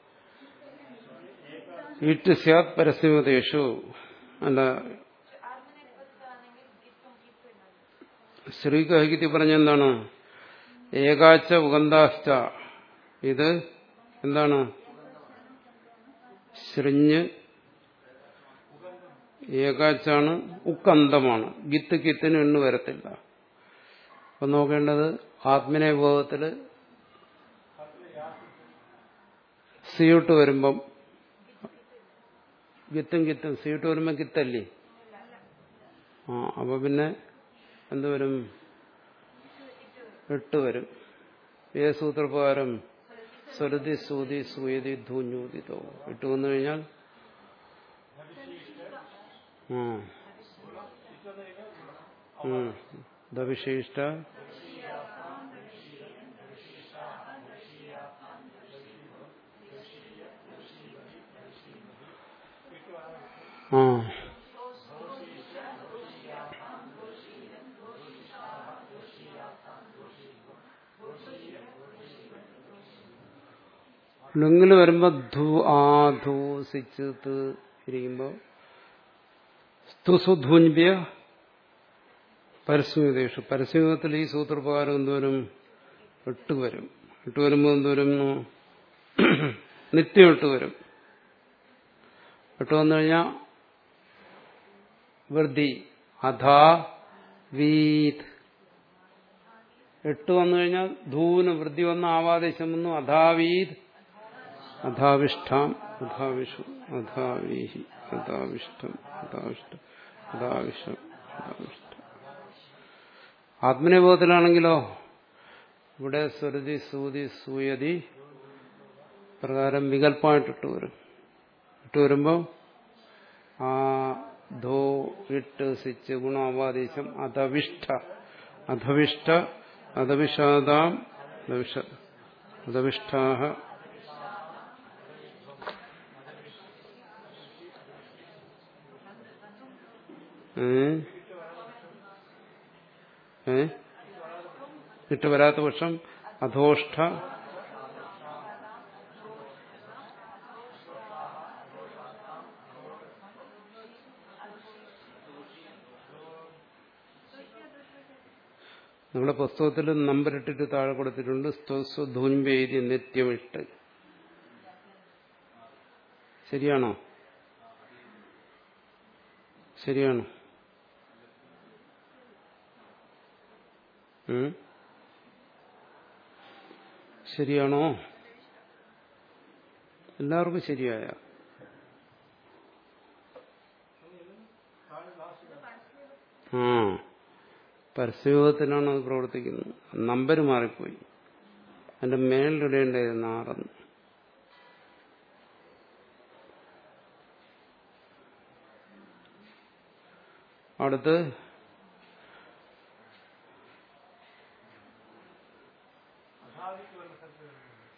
ഇട്ട് സ്യാത് പരസ്യമതേഷു അല്ല ശ്രീകഹക്കിതി പറഞ്ഞ എന്താണ് ഏകാച്ച ഉഗന്താശ്ച ഇത് എന്താണ് ശൃഞ്ഞ് ഏകാച്ചാണ് ഉക്കന്തമാണ് ഗിത്ത് കിത്തിന് എണ്ണു വരത്തില്ല അപ്പൊ നോക്കേണ്ടത് ആത്മനേഭവത്തില് സിയൂട്ട് വരുമ്പം ഗിത്തും ഗിത്തും സിയൂട്ട് വരുമ്പോ ഗിത്തല്ലേ ആ അപ്പൊ പിന്നെ എന്തുവരും എട്ട് വരും ഏ സൂത്രപ്രകാരം സ്വരതി സൂതി സൂയതി ധൂഞ്ഞൂതിതോ ഇട്ട് വന്നു കഴിഞ്ഞാൽ ആ ഉം. ദവിശിഷ്ട ആ ലുങ്ങിൽ വരുമ്പോ ധു ആ ധു സിച്ച് ത് ഇരിക്കുമ്പോ സ്തുസുധൂൻപ്യ പരസ്യതേഷു പരസ്യത്തിൽ ഈ സൂത്രപ്രകാരം എന്തോരും എട്ട് വരും എട്ട് വരുമ്പോൾ എന്തോരും നിത്യം എട്ട് വരും എട്ട് വന്നു കഴിഞ്ഞാൽ വൃദ്ധി അധാ വീത് എട്ട് വന്നു കഴിഞ്ഞാൽ ധൂന് വൃദ്ധി വന്ന ആവാദേശം വന്നു അധാവീത് അധാവിഷ്ഠാം അധാവിഷു അധാവീഹി അധാവിഷ്ടം അധാവിഷ്ടം അധാവിഷം അധാവിഷ്ടം ആത്മനിബോധത്തിലാണെങ്കിലോ ഇവിടെ സ്വരതി സൂതി സൂയതി പ്രകാരം വികല്പമായിട്ട് ഇട്ട് വരും ഇട്ട് വരുമ്പോൾ ആ ധോ ഇട്ട് സിച്ച് ഗുണാവാദേശം അധവിഷ്ട അധവിഷ്ട അധവിഷാദാം അധവിഷ്ഠാഹ ഏ ഇട്ട് വരാത്ത പക്ഷം അധോഷ്ഠ നമ്മുടെ പുസ്തകത്തിൽ നമ്പർ ഇട്ടിട്ട് താഴെ കൊടുത്തിട്ടുണ്ട് സ്തുധൂൻപേരി നിത്യമിട്ട് ശരിയാണോ ശരിയാണോ ഉം? ശരിയാണോ എല്ലാവർക്കും ശരിയായ ആ പരസ്യയോഗത്തിലാണ് അത് പ്രവർത്തിക്കുന്നത് നമ്പർ മാറിപ്പോയി അതിന്റെ മേളിലിടേണ്ടായിരുന്നു ആറെന്ന് അടുത്ത്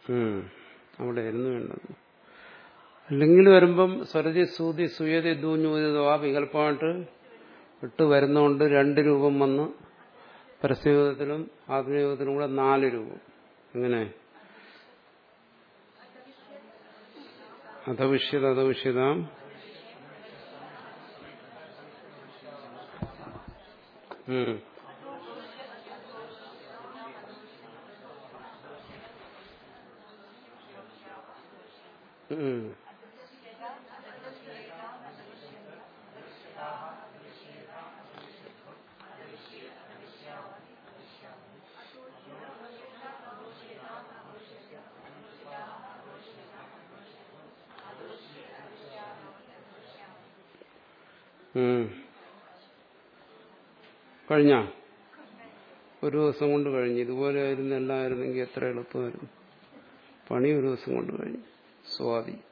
ഉം. അവിടെ ആയിരുന്നു വേണ്ടത് അല്ലെങ്കിൽ വരുമ്പം സ്വരതി സൂതി സുയതി ദൂഞ്ഞൂതിതോ ആ വികല്പമായിട്ട് ഇട്ട് വരുന്നതുകൊണ്ട് രണ്ട് രൂപം വന്ന് പരസ്യയോഗത്തിലും ആത്മയോഗത്തിലും കൂടെ നാല് രൂപം എങ്ങനെ അധവിഷ്യത അധവിഷ്യതാം ഉം ഉം ഉം. കഴിഞ്ഞാ ഒരു ദിവസം കൊണ്ട് കഴിഞ്ഞു ഇതുപോലെ ആയിരുന്നു എല്ലായിരുന്നെങ്കിൽ എത്ര എളുപ്പമായിരുന്നു പണി ഒരു ദിവസം കൊണ്ട് കഴിഞ്ഞു സ്വാതി